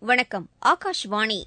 வணக்கம் ஆகாஷ்வாணி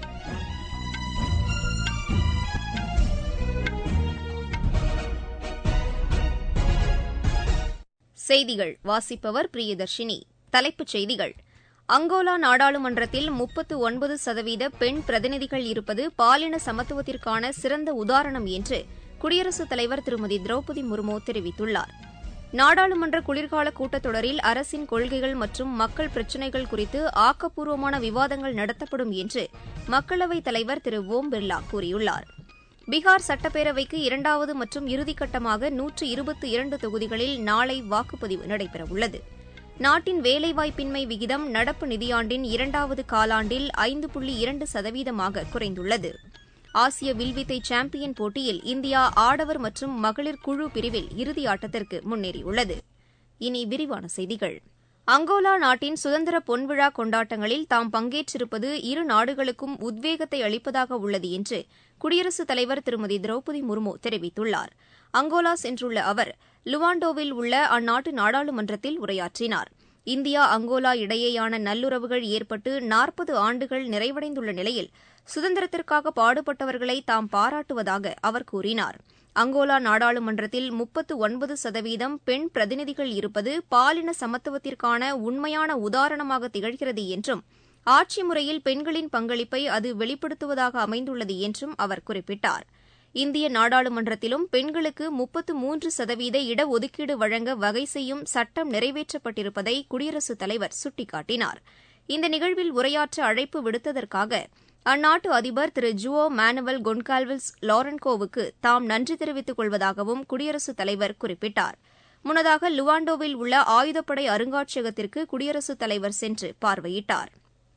செய்திகள் வாசிப்பவர் பிரியதர்ஷினி தலைப்புச் செய்திகள் அங்கோலா நாடாளுமன்றத்தில் முப்பத்து ஒன்பது சதவீத பெண் பிரதிநிதிகள் இருப்பது பாலின சமத்துவத்திற்கான சிறந்த உதாரணம் என்று குடியரசுத் தலைவர் திருமதி திரௌபதி முர்மு தெரிவித்துள்ளார் நாடாளுமன்ற குளிர்கால கூட்டத்தொடரில் அரசின் கொள்கைகள் மற்றும் மக்கள் பிரச்சினைகள் குறித்து ஆக்கப்பூர்வமான விவாதங்கள் நடத்தப்படும் என்று மக்களவைத் தலைவர் திரு ஓம் பிர்லா கூறியுள்ளார் பீகார் சட்டப்பேரவைக்கு இரண்டாவது மற்றும் இறுதிக்கட்டமாக நூற்று இருபத்தி இரண்டு தொகுதிகளில் நாளை வாக்குப்பதிவு நடைபெறவுள்ளது நாட்டின் வேலைவாய்ப்பின்மை விகிதம் நடப்பு நிதியாண்டின் இரண்டாவது காலாண்டில் ஐந்து புள்ளி இரண்டு சதவீதமாக குறைந்துள்ளது ஆசிய வில்வித்தை சாம்பியன் போட்டியில் இந்தியா ஆடவர் மற்றும் மகளிர் குழு பிரிவில் இறுதி ஆட்டத்திற்கு முன்னேறியுள்ளது இனி விரிவான செய்திகள் அங்கோலா நாட்டின் சுதந்திர பொன்விழா கொண்டாட்டங்களில் தாம் பங்கேற்றிருப்பது இரு நாடுகளுக்கும் உத்வேகத்தை அளிப்பதாக உள்ளது என்று குடியரசுத் தலைவர் திருமதி திரௌபதி முர்மு தெரிவித்துள்ளார் அங்கோலா சென்றுள்ள அவர் லுவாண்டோவில் உள்ள அந்நாட்டு நாடாளுமன்றத்தில் உரையாற்றினார் இந்தியா அங்கோலா இடையேயான நல்லுறவுகள் ஏற்பட்டு நாற்பது ஆண்டுகள் நிறைவடைந்துள்ள நிலையில் சுதந்திரத்திற்காக பாடுபட்டவர்களை தாம் பாராட்டுவதாக அவர் கூறினார் அங்கோலா நாடாளுமன்றத்தில் முப்பத்து ஒன்பது சதவீதம் பெண் பிரதிநிதிகள் இருப்பது பாலின சமத்துவத்திற்கான உண்மையான உதாரணமாக திகழ்கிறது என்றும் ஆட்சி முறையில் பெண்களின் பங்களிப்பை அது வெளிப்படுத்துவதாக அமைந்துள்ளது என்றும் அவர் குறிப்பிட்டார் இந்திய நாடாளுமன்றத்திலும் பெண்களுக்கு முப்பத்து மூன்று சதவீத இடஒதுக்கீடு வழங்க வகை செய்யும் சட்டம் நிறைவேற்றப்பட்டிருப்பதை குடியரசுத் தலைவர் சுட்டிக்காட்டினார் இந்த நிகழ்வில் உரையாற்ற அழைப்பு விடுத்ததற்காக அந்நாட்டு அதிபர் திரு ஜுவோ மானுவல் கொன்கால்வில்ஸ் லாரன்கோவுக்கு தாம் நன்றி தெரிவித்துக் கொள்வதாகவும் குடியரசுத் தலைவர் குறிப்பிட்டார் முன்னதாக லுவாண்டோவில் உள்ள ஆயுதப்படை அருங்காட்சியகத்திற்கு குடியரசுத் தலைவர் சென்று பார்வையிட்டார்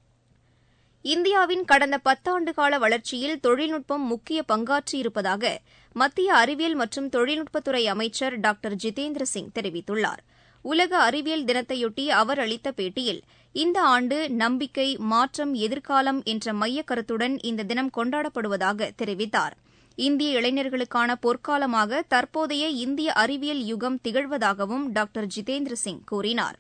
இந்தியாவின் கடந்த பத்தாண்டுகால வளர்ச்சியில் தொழில்நுட்பம் முக்கிய பங்காற்றியிருப்பதாக மத்திய அறிவியல் மற்றும் தொழில்நுட்பத்துறை அமைச்சர் டாக்டர் ஜிதேந்திர சிங் தெரிவித்துள்ளார் உலக அறிவியல் தினத்தையொட்டி அவர் அளித்த பேட்டியில் இந்த ஆண்டு நம்பிக்கை மாற்றம் எதிர்காலம் என்ற மையக் கருத்துடன் இந்த தினம் கொண்டாடப்படுவதாக தெரிவித்தார் இந்திய இளைஞர்களுக்கான பொற்காலமாக தற்போதைய இந்திய அறிவியல் யுகம் திகழ்வதாகவும் டாக்டர் ஜிதேந்திர சிங் கூறினார்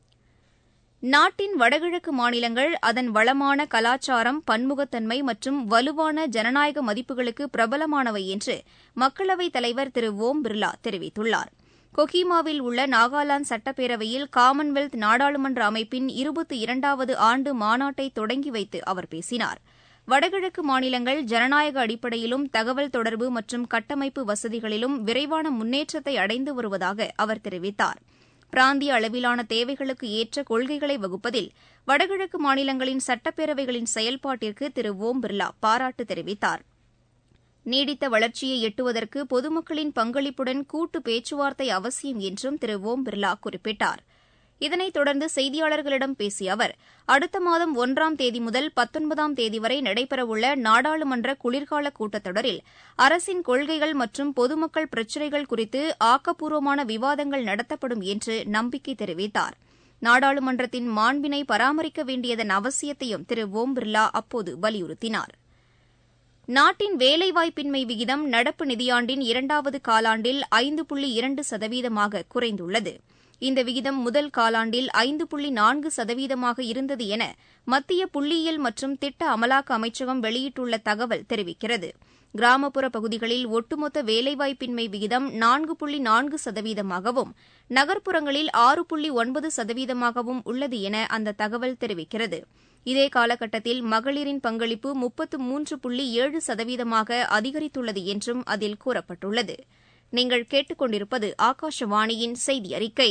நாட்டின் வடகிழக்கு மாநிலங்கள் அதன் வளமான கலாச்சாரம் பன்முகத்தன்மை மற்றும் வலுவான ஜனநாயக மதிப்புகளுக்கு பிரபலமானவை என்று மக்களவைத் தலைவர் திரு ஓம் பிர்லா தெரிவித்துள்ளார் கொஹிமாவில் உள்ள நாகாலாந்து சட்டப்பேரவையில் காமன்வெல்த் நாடாளுமன்ற அமைப்பின் இருபத்தி இரண்டாவது ஆண்டு மாநாட்டை தொடங்கி வைத்து அவர் பேசினார் வடகிழக்கு மாநிலங்கள் ஜனநாயக அடிப்படையிலும் தகவல் தொடர்பு மற்றும் கட்டமைப்பு வசதிகளிலும் விரைவான முன்னேற்றத்தை அடைந்து வருவதாக அவர் தெரிவித்தார் பிராந்திய அளவிலான தேவைகளுக்கு ஏற்ற கொள்கைகளை வகுப்பதில் வடகிழக்கு மாநிலங்களின் சட்டப்பேரவைகளின் செயல்பாட்டிற்கு திரு ஓம் பிர்லா பாராட்டு தெரிவித்தார் நீடித்த வளர்ச்சியை எட்டுவதற்கு பொதுமக்களின் பங்களிப்புடன் கூட்டு பேச்சுவார்த்தை அவசியம் என்றும் திரு ஓம் பிர்லா குறிப்பிட்டார் இதனைத் தொடர்ந்து செய்தியாளர்களிடம் பேசிய அவர் அடுத்த மாதம் ஒன்றாம் தேதி முதல் பத்தொன்பதாம் தேதி வரை நடைபெறவுள்ள நாடாளுமன்ற குளிர்கால கூட்டத்தொடரில் அரசின் கொள்கைகள் மற்றும் பொதுமக்கள் பிரச்சினைகள் குறித்து ஆக்கப்பூர்வமான விவாதங்கள் நடத்தப்படும் என்று நம்பிக்கை தெரிவித்தார் நாடாளுமன்றத்தின் மாண்பினை பராமரிக்க வேண்டியதன் அவசியத்தையும் திரு ஓம் பிர்லா அப்போது வலியுறுத்தினார் நாட்டின் வேலைவாய்ப்பின்மை விகிதம் நடப்பு நிதியாண்டின் இரண்டாவது காலாண்டில் ஐந்து புள்ளி இரண்டு சதவீதமாக குறைந்துள்ளது இந்த விகிதம் முதல் காலாண்டில் ஐந்து புள்ளி நான்கு சதவீதமாக இருந்தது என மத்திய புள்ளியியல் மற்றும் திட்ட அமலாக்க அமைச்சகம் வெளியிட்டுள்ள தகவல் தெரிவிக்கிறது கிராமப்புற பகுதிகளில் ஒட்டுமொத்த வேலைவாய்ப்பின்மை விகிதம் நான்கு புள்ளி நான்கு சதவீதமாகவும் நகர்ப்புறங்களில் ஆறு புள்ளி ஒன்பது சதவீதமாகவும் உள்ளது என அந்த தகவல் தெரிவிக்கிறது இதே காலகட்டத்தில் மகளிரின் பங்களிப்பு முப்பத்து மூன்று புள்ளி ஏழு சதவீதமாக அதிகரித்துள்ளது என்றும் அதில் கூறப்பட்டுள்ளது நீங்கள் கேட்டுக்கொண்டிருப்பது ஆகாஷவாணியின் செய்தி அறிக்கை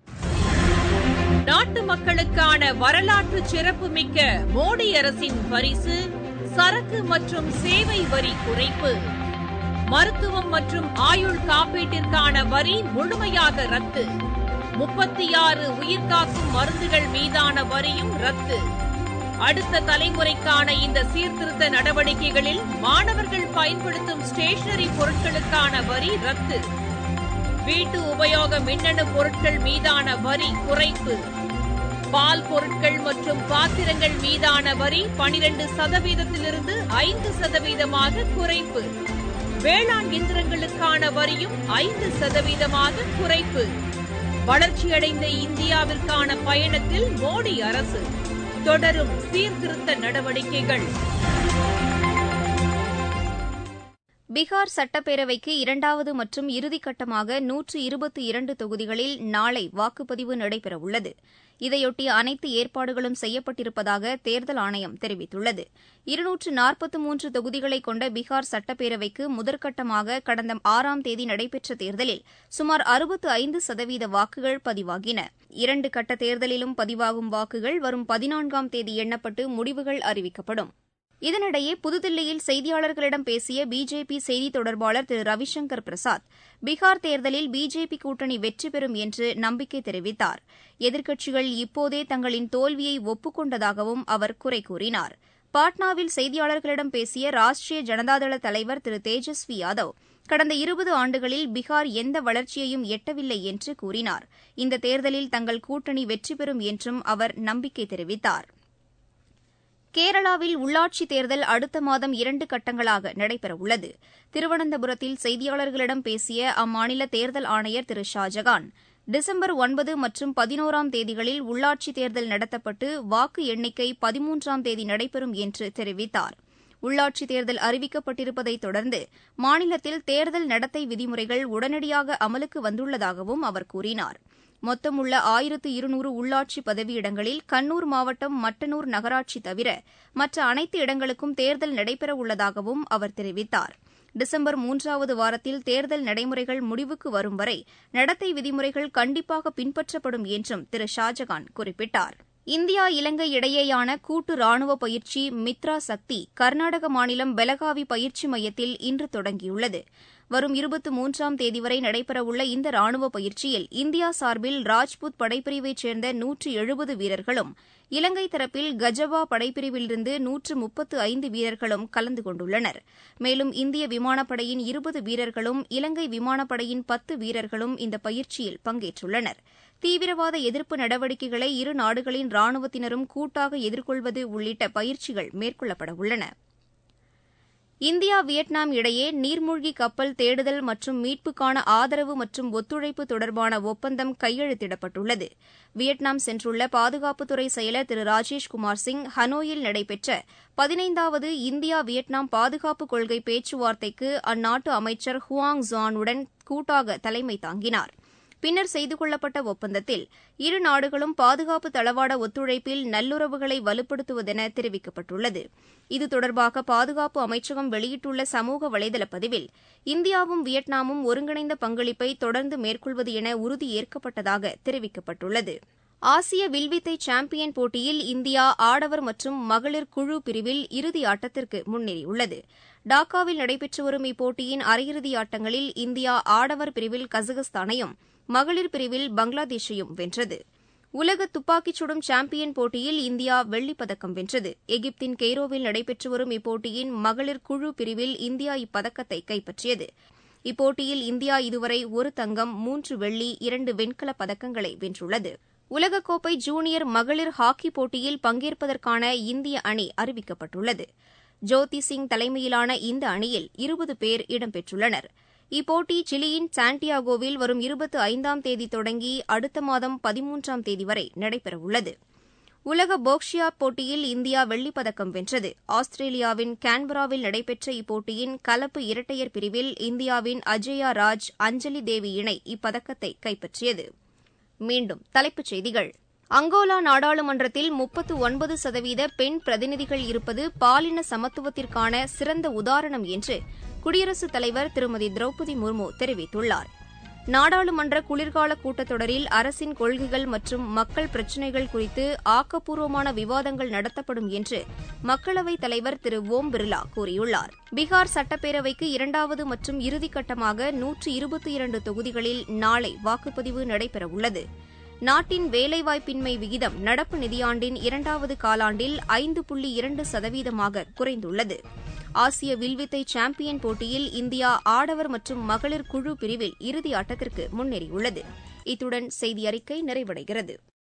நாட்டு மக்களுக்கான வரலாற்று சிறப்புமிக்க மோடி அரசின் பரிசு சரக்கு மற்றும் சேவை வரி குறைப்பு மருத்துவம் மற்றும் ஆயுள் காப்பீட்டிற்கான வரி முழுமையாக ரத்து முப்பத்தி ஆறு உயிர்காக்கும் மருந்துகள் மீதான வரியும் ரத்து அடுத்த தலைமுறைக்கான இந்த சீர்திருத்த நடவடிக்கைகளில் மாணவர்கள் பயன்படுத்தும் ஸ்டேஷனரி பொருட்களுக்கான வரி ரத்து வீட்டு உபயோக மின்னணு பொருட்கள் மீதான வரி குறைப்பு பால் பொருட்கள் மற்றும் பாத்திரங்கள் மீதான வரி பனிரண்டு சதவீதத்திலிருந்து ஐந்து சதவீதமாக குறைப்பு வேளாண் இயந்திரங்களுக்கான வரியும் ஐந்து சதவீதமாக குறைப்பு வளர்ச்சியடைந்த இந்தியாவிற்கான பயணத்தில் மோடி அரசு தொடரும் சீர்திருத்த நடவடிக்கைகள் பீகார் சட்டப்பேரவைக்கு இரண்டாவது மற்றும் இறுதிக்கட்டமாக நூற்று இருபத்தி இரண்டு தொகுதிகளில் நாளை வாக்குப்பதிவு நடைபெறவுள்ளது இதையொட்டி அனைத்து ஏற்பாடுகளும் செய்யப்பட்டிருப்பதாக தேர்தல் ஆணையம் தெரிவித்துள்ளது இருநூற்று நாற்பத்து மூன்று தொகுதிகளை கொண்ட பீகார் சட்டப்பேரவைக்கு முதற்கட்டமாக கடந்த ஆறாம் தேதி நடைபெற்ற தேர்தலில் சுமார் அறுபத்து ஐந்து சதவீத வாக்குகள் பதிவாகின இரண்டு கட்ட தேர்தலிலும் பதிவாகும் வாக்குகள் வரும் பதினான்காம் தேதி எண்ணப்பட்டு முடிவுகள் அறிவிக்கப்படும் இதனிடையே புதுதில்லியில் செய்தியாளர்களிடம் பேசிய பிஜேபி செய்தித் தொடர்பாளர் திரு ரவிசங்கர் பிரசாத் பீகார் தேர்தலில் பிஜேபி கூட்டணி வெற்றி பெறும் என்று நம்பிக்கை தெரிவித்தார் எதிர்க்கட்சிகள் இப்போதே தங்களின் தோல்வியை ஒப்புக் கொண்டதாகவும் அவர் குறை கூறினார் பாட்னாவில் செய்தியாளர்களிடம் பேசிய ராஷ்டிரிய ஜனதாதள தலைவர் திரு தேஜஸ்வி யாதவ் கடந்த இருபது ஆண்டுகளில் பீகார் எந்த வளர்ச்சியையும் எட்டவில்லை என்று கூறினார் இந்த தேர்தலில் தங்கள் கூட்டணி வெற்றி பெறும் என்றும் அவர் நம்பிக்கை தெரிவித்தார் கேரளாவில் உள்ளாட்சித் தேர்தல் அடுத்த மாதம் இரண்டு கட்டங்களாக நடைபெறவுள்ளது திருவனந்தபுரத்தில் செய்தியாளர்களிடம் பேசிய அம்மாநில தேர்தல் ஆணையர் திரு ஷாஜகான் டிசம்பர் ஒன்பது மற்றும் பதினோராம் தேதிகளில் உள்ளாட்சித் தேர்தல் நடத்தப்பட்டு வாக்கு எண்ணிக்கை பதிமூன்றாம் தேதி நடைபெறும் என்று தெரிவித்தார் உள்ளாட்சித் தேர்தல் அறிவிக்கப்பட்டிருப்பதைத் தொடர்ந்து மாநிலத்தில் தேர்தல் நடத்தை விதிமுறைகள் உடனடியாக அமலுக்கு வந்துள்ளதாகவும் அவர் கூறினார் மொத்தமுள்ள ஆயிரத்து இருநூறு உள்ளாட்சி பதவியிடங்களில் கண்ணூர் மாவட்டம் மட்டனூர் நகராட்சி தவிர மற்ற அனைத்து இடங்களுக்கும் தேர்தல் நடைபெறவுள்ளதாகவும் அவர் தெரிவித்தார் டிசம்பர் மூன்றாவது வாரத்தில் தேர்தல் நடைமுறைகள் முடிவுக்கு வரும் வரை நடத்தை விதிமுறைகள் கண்டிப்பாக பின்பற்றப்படும் என்றும் திரு ஷாஜகான் குறிப்பிட்டார் இந்தியா இலங்கை இடையேயான கூட்டு ராணுவ பயிற்சி மித்ரா சக்தி கர்நாடக மாநிலம் பெலகாவி பயிற்சி மையத்தில் இன்று தொடங்கியுள்ளது வரும் இருபத்தி மூன்றாம் தேதி வரை நடைபெறவுள்ள இந்த ராணுவ பயிற்சியில் இந்தியா சார்பில் ராஜ்புத் படைப்பிரிவைச் சேர்ந்த நூற்று எழுபது வீரர்களும் இலங்கை தரப்பில் கஜபா படைப்பிரிவிலிருந்து நூற்று முப்பத்து ஐந்து வீரர்களும் கலந்து கொண்டுள்ளனர் மேலும் இந்திய விமானப்படையின் இருபது வீரர்களும் இலங்கை விமானப்படையின் பத்து வீரர்களும் இந்த பயிற்சியில் பங்கேற்றுள்ளனர் தீவிரவாத எதிர்ப்பு நடவடிக்கைகளை இரு நாடுகளின் ராணுவத்தினரும் கூட்டாக எதிர்கொள்வது உள்ளிட்ட பயிற்சிகள் மேற்கொள்ளப்பட உள்ளன இந்தியா வியட்நாம் இடையே நீர்மூழ்கி கப்பல் தேடுதல் மற்றும் மீட்புக்கான ஆதரவு மற்றும் ஒத்துழைப்பு தொடர்பான ஒப்பந்தம் கையெழுத்திடப்பட்டுள்ளது வியட்நாம் சென்றுள்ள பாதுகாப்புத்துறை செயலர் திரு ராஜேஷ் குமார் சிங் ஹனோயில் நடைபெற்ற பதினைந்தாவது இந்தியா வியட்நாம் பாதுகாப்பு கொள்கை பேச்சுவார்த்தைக்கு அந்நாட்டு அமைச்சர் ஹுவாங் ஜானுடன் கூட்டாக தலைமை தாங்கினார் பின்னர் செய்து கொள்ளப்பட்ட ஒப்பந்தத்தில் இரு நாடுகளும் பாதுகாப்பு தளவாட ஒத்துழைப்பில் நல்லுறவுகளை வலுப்படுத்துவதென தெரிவிக்கப்பட்டுள்ளது இது தொடர்பாக பாதுகாப்பு அமைச்சகம் வெளியிட்டுள்ள சமூக வலைதள பதிவில் இந்தியாவும் வியட்நாமும் ஒருங்கிணைந்த பங்களிப்பை தொடர்ந்து மேற்கொள்வது என உறுதி ஏற்கப்பட்டதாக தெரிவிக்கப்பட்டுள்ளது ஆசிய வில்வித்தை சாம்பியன் போட்டியில் இந்தியா ஆடவர் மற்றும் மகளிர் குழு பிரிவில் இறுதி ஆட்டத்திற்கு முன்னேறியுள்ளது டாக்காவில் நடைபெற்று வரும் இப்போட்டியின் அரையிறுதி ஆட்டங்களில் இந்தியா ஆடவர் பிரிவில் கஜகஸ்தானையும் மகளிர் பிரிவில் பங்களாதேஷையும் வென்றது உலக துப்பாக்கிச் சுடும் சாம்பியன் போட்டியில் இந்தியா வெள்ளிப் பதக்கம் வென்றது எகிப்தின் கெய்ரோவில் நடைபெற்று வரும் இப்போட்டியின் மகளிர் குழு பிரிவில் இந்தியா இப்பதக்கத்தை கைப்பற்றியது இப்போட்டியில் இந்தியா இதுவரை ஒரு தங்கம் மூன்று வெள்ளி இரண்டு வெண்கலப் பதக்கங்களை வென்றுள்ளது உலகக்கோப்பை ஜூனியர் மகளிர் ஹாக்கி போட்டியில் பங்கேற்பதற்கான இந்திய அணி அறிவிக்கப்பட்டுள்ளது ஜோதி சிங் தலைமையிலான இந்த அணியில் இருபது பேர் இடம்பெற்றுள்ளனர் இப்போட்டி சிலியின் சாண்டியாகோவில் வரும் இருபத்தி ஐந்தாம் தேதி தொடங்கி அடுத்த மாதம் பதிமூன்றாம் தேதி வரை நடைபெறவுள்ளது உலக போக்ஷியா போட்டியில் இந்தியா வெள்ளிப் பதக்கம் வென்றது ஆஸ்திரேலியாவின் கான்பராவில் நடைபெற்ற இப்போட்டியின் கலப்பு இரட்டையர் பிரிவில் இந்தியாவின் அஜயா ராஜ் அஞ்சலி தேவி இணை இப்பதக்கத்தை கைப்பற்றியது மீண்டும் தலைப்புச் செய்திகள் அங்கோலா நாடாளுமன்றத்தில் முப்பத்து ஒன்பது சதவீத பெண் பிரதிநிதிகள் இருப்பது பாலின சமத்துவத்திற்கான சிறந்த உதாரணம் என்று குடியரசுத் தலைவர் திருமதி திரௌபதி முர்மு தெரிவித்துள்ளார் நாடாளுமன்ற குளிர்கால கூட்டத்தொடரில் அரசின் கொள்கைகள் மற்றும் மக்கள் பிரச்சினைகள் குறித்து ஆக்கப்பூர்வமான விவாதங்கள் நடத்தப்படும் என்று மக்களவைத் தலைவர் திரு ஓம் பிர்லா கூறியுள்ளார் பீகார் சட்டப்பேரவைக்கு இரண்டாவது மற்றும் இறுதிக்கட்டமாக நூற்று இருபத்தி இரண்டு தொகுதிகளில் நாளை வாக்குப்பதிவு நடைபெறவுள்ளது நாட்டின் வேலைவாய்ப்பின்மை விகிதம் நடப்பு நிதியாண்டின் இரண்டாவது காலாண்டில் ஐந்து புள்ளி இரண்டு சதவீதமாக குறைந்துள்ளது ஆசிய வில்வித்தை சாம்பியன் போட்டியில் இந்தியா ஆடவர் மற்றும் மகளிர் குழு பிரிவில் இறுதி ஆட்டத்திற்கு முன்னேறியுள்ளது இத்துடன் செய்தி அறிக்கை நிறைவடைகிறது